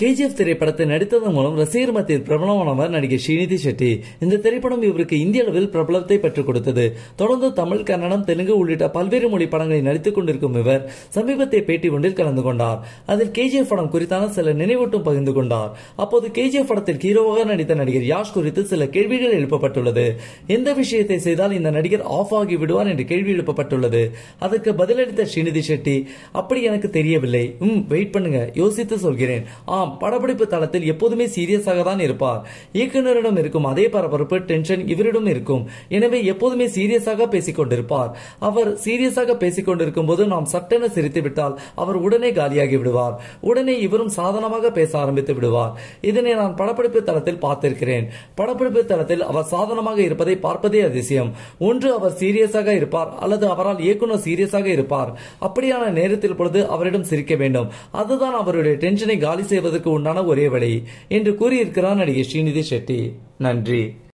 KGF திரைப்படத்தில் நடித்ததன் மூலம் ரசிகர் மத்தியில் பிரபலமானவர் நடிகை ஸ்ரீநிதி ஷெட்டி இந்த திரைப்படம் இவருக்கு இந்திய அளவில் பிரபலத்தை பெற்றுக் கொடுத்தது தொடர்ந்து தமிழ் கன்னடம் தெலுங்கு உள்ளிட்ட பல்வேறு மொழி படங்களில் நடித்துக் கொண்டிருக்கும் இவர் சமீபத்திய பேட்டி ஒன்றில் கலந்து கொண்டார் அதில் கேஜிஎஃப் படம் குறித்தான சில நினைவூட்டும் பகிர்ந்து கொண்டார் அப்போது கேஜிஎஃப் படத்தில் ஹீரோவாக நடித்த நடிகர் யாஷ் குறித்து சில கேள்விகள் எழுப்பப்பட்டுள்ளது எந்த விஷயத்தை செய்தால் இந்த நடிகர் ஆஃப் ஆகி விடுவார் என்று கேள்வி எழுப்பப்பட்டுள்ளது அதற்கு பதிலளித்த ஸ்ரீநிதி ஷெட்டி அப்படி எனக்கு தெரியவில்லை ம் வெயிட் பண்ணுங்க யோசித்து சொல்கிறேன் ஆம் படப்பிடிப்பு தளத்தில் எப்போதுமே சீரியஸாக தான் இருப்பார் இயக்குனரிடம் இருக்கும் அதே பரபரப்பு டென்ஷன் இவரிடம் இருக்கும் எனவே எப்போதுமே சீரியஸாக பேசிக் கொண்டிருப்பார் அவர் சீரியஸாக பேசிக் கொண்டிருக்கும் போது நாம் சட்டென சிரித்து விட்டால் அவர் உடனே காலியாகி விடுவார் உடனே இவரும் சாதனமாக பேச ஆரம்பித்து விடுவார் இதனை நான் படப்பிடிப்பு தளத்தில் பார்த்திருக்கிறேன் படப்பிடிப்பு தளத்தில் அவர் சாதனமாக இருப்பதை பார்ப்பதே அதிசயம் ஒன்று அவர் சீரியஸாக இருப்பார் அல்லது அவரால் இயக்குனர் சீரியஸாக இருப்பார் அப்படியான நேரத்தில் பொழுது அவரிடம் சிரிக்க வேண்டும் அதுதான் அவருடைய டென்ஷனை காலி செய்வதற்கு உண்டான ஒரே வழி என்று கூறியிருக்கிறார் நடிகை ஸ்ரீநிதி ஷெட்டி நன்றி